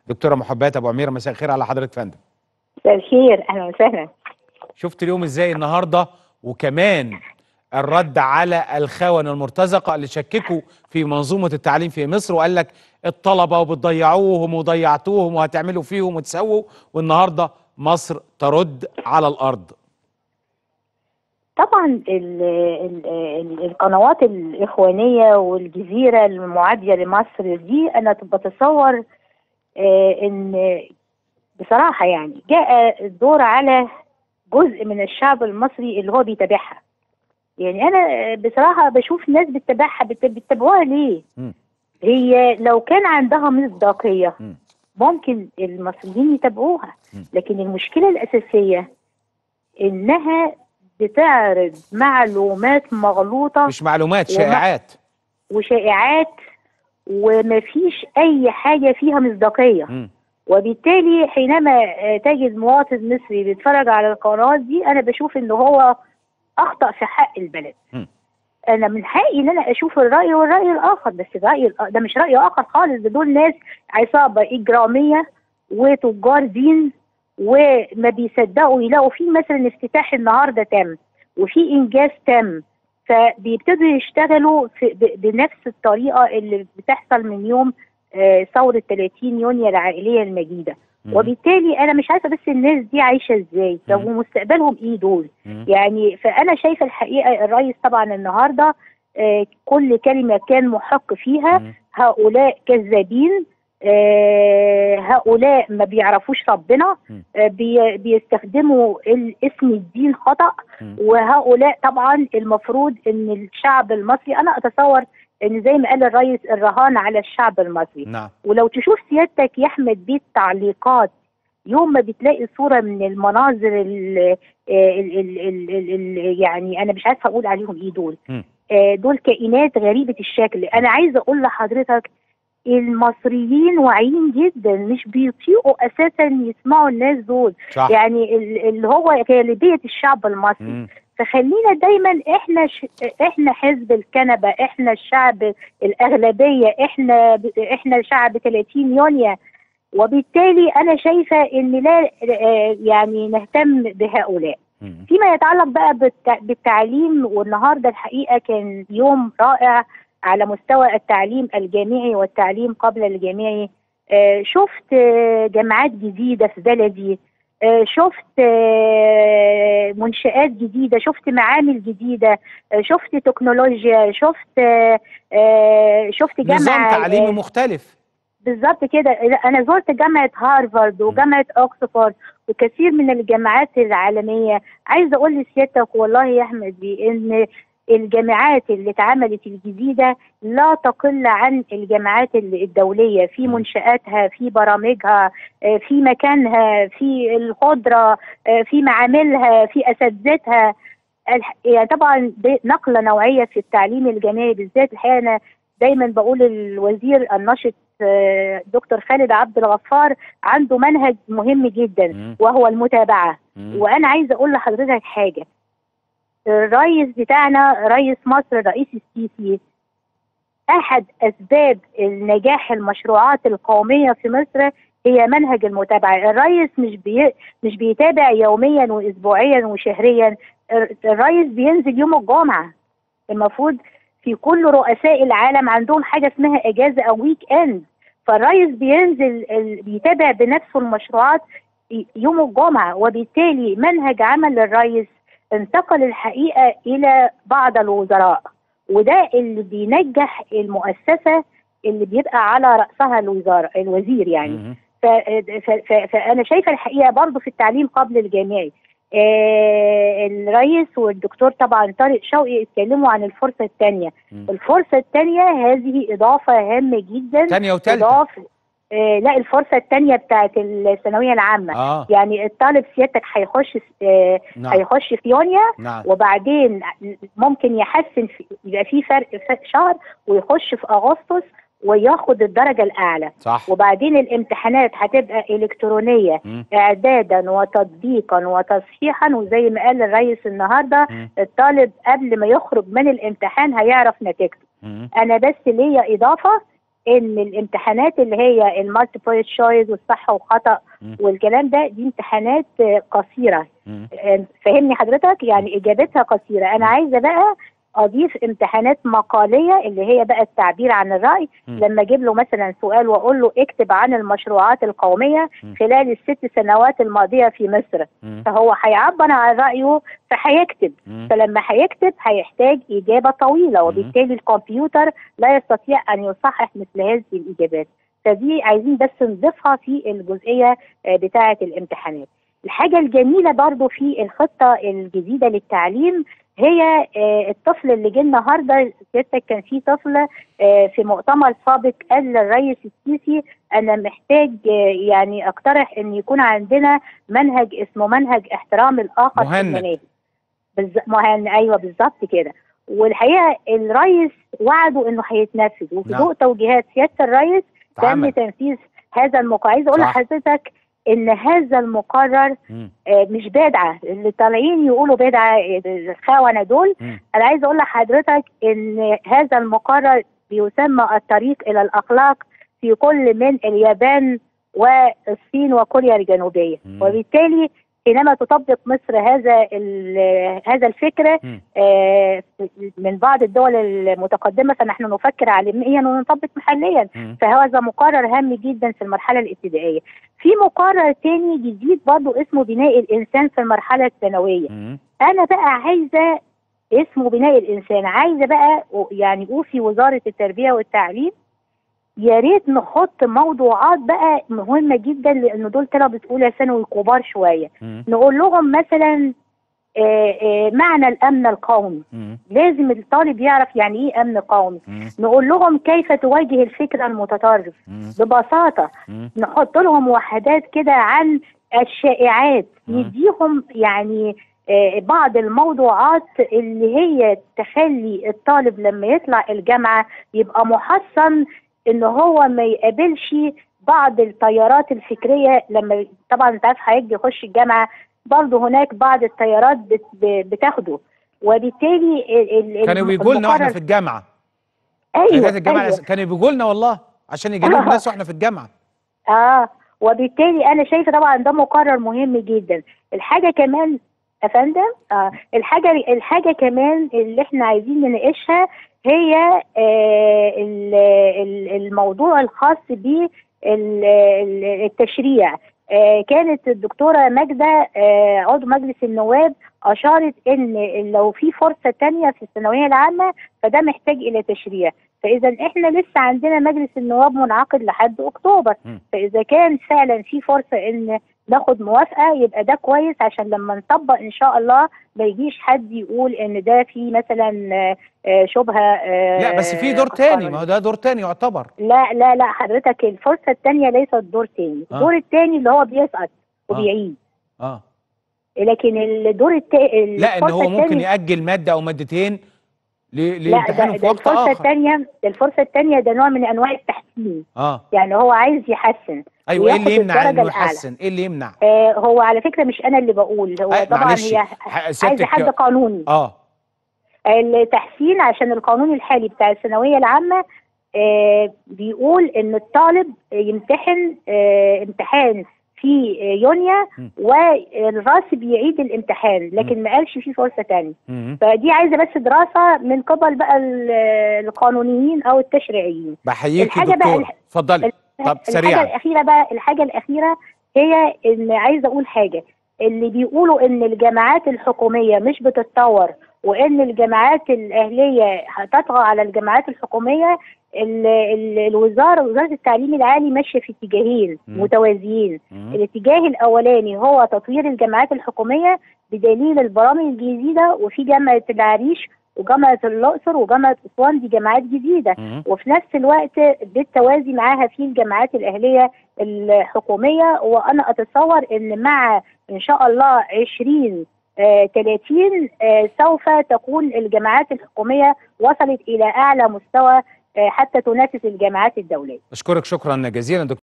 دكتوره محبات ابو عميره مساء الخير على حضرتك فندم مساء الخير اهلا وسهلا شفت اليوم ازاي النهارده وكمان الرد على الخونه المرتزقه اللي شككوا في منظومه التعليم في مصر وقال لك الطلبه وبتضيعوهم وضيعتوهم وهتعملوا فيهم وتسووا والنهارده مصر ترد على الارض طبعا ال ال ال القنوات الاخوانيه والجزيره المعاديه لمصر دي انا بتصور آه ان بصراحه يعني جاء الدور على جزء من الشعب المصري اللي هو بيتابعها يعني انا بصراحه بشوف ناس بتتابعها بت- بتتابعوها ليه مم. هي لو كان عندها مصداقيه مم. ممكن المصريين يتابعوها مم. لكن المشكله الاساسيه انها بتعرض معلومات مغلوطه مش معلومات وما- شائعات وشائعات ومفيش اي حاجه فيها مصداقيه مم. وبالتالي حينما آه، تجد مواطن مصري بيتفرج على القنوات دي انا بشوف ان هو اخطا في حق البلد مم. انا من حقي ان انا اشوف الراي والراي الاخر بس الراي الآ- ده مش راي اخر خالص ده دول ناس عصابه اجراميه وتجار دين وما بيصدقوا يلاقوا في مثلا افتتاح النهارده تم وفي انجاز تم فبيبتدوا يشتغلوا في ب- بنفس الطريقه اللي بتحصل من يوم آه، ثوره 30 يونيو العائليه المجيده مم. وبالتالي انا مش عارفه بس الناس دي عايشه ازاي طب مم. ومستقبلهم ايه دول مم. يعني فانا شايفه الحقيقه الرئيس طبعا النهارده آه، كل كلمه كان محق فيها مم. هؤلاء كذابين آه، هؤلاء ما بيعرفوش ربنا مم. آه، بي- بيستخدموا ال- اسم الدين خطأ مم. وهؤلاء طبعا المفروض ان الشعب المصري انا اتصور ان زي ما قال الرئيس الرهان على الشعب المصري نعم ولو تشوف سيادتك يا احمد بيه التعليقات يوم ما بتلاقي صوره من المناظر ال ال ال ال ال ال يعني انا مش عارفه اقول عليهم ايه دول مم. آه، دول كائنات غريبه الشكل انا عايزه اقول لحضرتك المصريين واعيين جدا مش بيطيقوا اساسا يسمعوا الناس دول صح يعني ال- اللي هو غالبيه الشعب المصري مم. فخلينا دايما احنا ش... احنا حزب الكنبه احنا الشعب الاغلبيه احنا احنا شعب 30 يونيو وبالتالي انا شايفه ان لا آه، يعني نهتم بهؤلاء مم. فيما يتعلق بقى بالت- بالتعليم والنهارده الحقيقه كان يوم رائع على مستوى التعليم الجامعي والتعليم قبل الجامعي آه، شفت آه، جامعات جديده في بلدي آه، شفت آه، منشآت جديدة شفت معامل جديدة آه، شفت تكنولوجيا شفت آه، آه، شفت جامعة نظام تعليمي آه، مختلف بالظبط كده انا زرت جامعه هارفارد وجامعه اوكسفورد وكثير من الجامعات العالميه عايزه اقول لسيادتك والله يا احمد بيه ان الجامعات اللي اتعملت الجديده لا تقل عن الجامعات ال- الدوليه في مم. منشاتها في برامجها آه، في مكانها في الخضره آه، في معاملها في اساتذتها الح- يعني طبعا دي نقله نوعيه في التعليم الجامعي بالذات الحقيقه انا دايما بقول الوزير الناشط آه، دكتور خالد عبد الغفار عنده منهج مهم جدا مم. وهو المتابعه مم. وانا عايزه اقول لحضرتك حاجه الرئيس بتاعنا رئيس مصر الرئيس السيسي احد اسباب النجاح المشروعات القوميه في مصر هي منهج المتابعه الرئيس مش بي مش بيتابع يوميا واسبوعيا وشهريا الر- الرئيس بينزل يوم الجمعه المفروض في كل رؤساء العالم عندهم حاجه اسمها اجازه او ويك اند فالرئيس بينزل ال- بيتابع بنفسه المشروعات ي- يوم الجمعه وبالتالي منهج عمل الرئيس انتقل الحقيقه الى بعض الوزراء وده اللي بينجح المؤسسه اللي بيبقى على راسها الوزاره الوزير يعني مم. ف- ف- ف- فانا شايفه الحقيقه برضو في التعليم قبل الجامعي آه الرئيس والدكتور طبعا طارق شوقي اتكلموا عن الفرصه الثانيه مم. الفرصه الثانيه هذه اضافه هامه جدا تانية وتالتة تضاف آه لا الفرصه الثانيه بتاعت الثانويه العامه اه يعني الطالب سيادتك هيخش آه نعم هيخش في يونيو نعم وبعدين ممكن يحسن في يبقى في فرق في شهر ويخش في اغسطس وياخد الدرجه الاعلى صح وبعدين الامتحانات هتبقى الكترونيه مم. اعدادا وتطبيقا وتصحيحا وزي ما قال الرئيس النهارده مم. الطالب قبل ما يخرج من الامتحان هيعرف نتيجته مم. انا بس ليا اضافه ان الامتحانات اللي هي المالتيبل تشويس والصح وخطا مم. والكلام ده دي امتحانات آه، قصيره مم. آه، فهمني حضرتك يعني اجابتها قصيره انا عايزه بقى اضيف امتحانات مقاليه اللي هي بقى التعبير عن الراي مم. لما اجيب له مثلا سؤال واقول له اكتب عن المشروعات القوميه مم. خلال الست سنوات الماضيه في مصر مم. فهو هيعبر عن رايه فهيكتب مم. فلما هيكتب هيحتاج اجابه طويله وبالتالي الكمبيوتر لا يستطيع ان يصحح مثل هذه الاجابات فدي عايزين بس نضيفها في الجزئيه آه، بتاعه الامتحانات الحاجه الجميله برضو في الخطه الجديده للتعليم هي آه، الطفل اللي جه النهارده سيادتك كان في طفل آه، في مؤتمر سابق قال للرئيس السيسي انا محتاج آه، يعني اقترح ان يكون عندنا منهج اسمه منهج احترام الاخر في مهند. المناهج بالز... مهند ايوه بالظبط كده والحقيقه الرئيس وعده انه هيتنفذ وفي نعم. ضوء توجيهات سياده الرئيس تم اتعمل. تنفيذ هذا المقرر عايز اقول صح. لحضرتك ان هذا المقرر مم. آه، مش بدعه اللي طالعين يقولوا بدعه آه، الخونه دول مم. انا عايز اقول لحضرتك ان هذا المقرر بيسمى الطريق الى الاخلاق في كل من اليابان والصين وكوريا الجنوبيه مم. وبالتالي حينما تطبق مصر هذا ال- هذا الفكر مم. آه، من بعض الدول المتقدمه فنحن نفكر عالميا ونطبق محليا مم. فهذا مقرر هام جدا في المرحله الابتدائيه في مقرر تاني جديد برضه اسمه بناء الانسان في المرحله الثانويه مم. انا بقى عايزه اسمه بناء الانسان عايزه بقى يعني اوصي وزاره التربيه والتعليم يا ريت نحط موضوعات بقى مهمه جدا لان دول طلبه اولى ثانوي كبار شويه مم. نقول لهم مثلا آه، آه، معنى الامن القومي مم. لازم الطالب يعرف يعني ايه امن قومي مم. نقول لهم كيف تواجه الفكر المتطرف مم. ببساطه مم. نحط لهم وحدات كده عن الشائعات مم. نديهم يعني آه، بعض الموضوعات اللي هي تخلي الطالب لما يطلع الجامعة يبقى محصن ان هو ما يقابلش بعض التيارات الفكرية لما طبعا انت عارف هيجي يخش الجامعة برضه هناك بعض التيارات بت- ب- بتاخده وبالتالي ال- ال- كانوا بيجوا لنا واحنا المقرر- في الجامعه ايوه قيادات الجامعه أيوة. كانوا بيجوا لنا والله عشان يجنبوا الناس واحنا في الجامعه اه وبالتالي انا شايفه طبعا ده مقرر مهم جدا الحاجه كمان يا فندم آه الحاجه الحاجه كمان اللي احنا عايزين نناقشها هي آه ال- ال- الموضوع الخاص بالتشريع آه كانت الدكتوره ماجده آه عضو مجلس النواب اشارت ان لو في فرصه تانية في الثانويه العامه فده محتاج الى تشريع فاذا احنا لسه عندنا مجلس النواب منعقد لحد اكتوبر م. فاذا كان فعلا في فرصه ان ناخد موافقه يبقى ده كويس عشان لما نطبق ان شاء الله ما يجيش حد يقول ان ده في مثلا آه، آه، شبهه آه، لا بس في دور تاني ما هو ده دور تاني يعتبر لا لا لا حضرتك الفرصه الثانيه ليست دور تاني آه. الدور الثاني اللي هو بيسقط آه. وبيعيد اه لكن الدور التاني لا ان هو ممكن ياجل ماده او مادتين ل- لا لامتحانه ده, في ده وقت الفرصه اخر الثانيه ده الفرصه الثانيه ده نوع من انواع التحسين اه يعني هو عايز يحسن ايوه ايه وياخد اللي يمنع الدرجة انه الأعلى. يحسن ايه اللي يمنع آه هو على فكره مش انا اللي بقول هو آه، طبعا معلش، هي ح- عايزه سيادتك- حد قانوني اه التحسين عشان القانون الحالي بتاع الثانويه العامه آه بيقول ان الطالب يمتحن آه امتحان في آه، يونيو م. والراسب يعيد الامتحان لكن ما قالش في فرصه تانية مم. فدي عايزه بس دراسه من قبل بقى ال- القانونيين او التشريعيين بحييكي الحاجة بقى دكتور الح- اتفضلي طب الحاجه سريعا الاخيره بقى الحاجه الاخيره هي ان عايزه اقول حاجه اللي بيقولوا ان الجامعات الحكوميه مش بتتطور وان الجامعات الاهليه هتطغى على الجامعات الحكوميه ال ال الوزاره وزاره التعليم العالي ماشيه في اتجاهين مم. متوازيين مم. الاتجاه الاولاني هو تطوير الجامعات الحقوميه بدليل البرامج الجديده وفي جامعه العريش وجامعه الاقصر وجامعه اسوان دي جامعات جديده مم. وفي نفس الوقت بالتوازي معاها في الجامعات الاهليه الحكوميه وانا اتصور ان مع ان شاء الله 20 آه 30 آه سوف تكون الجامعات الحكوميه وصلت الى اعلى مستوى آه حتى تنافس الجامعات الدوليه اشكرك شكرا جزيلا دكتور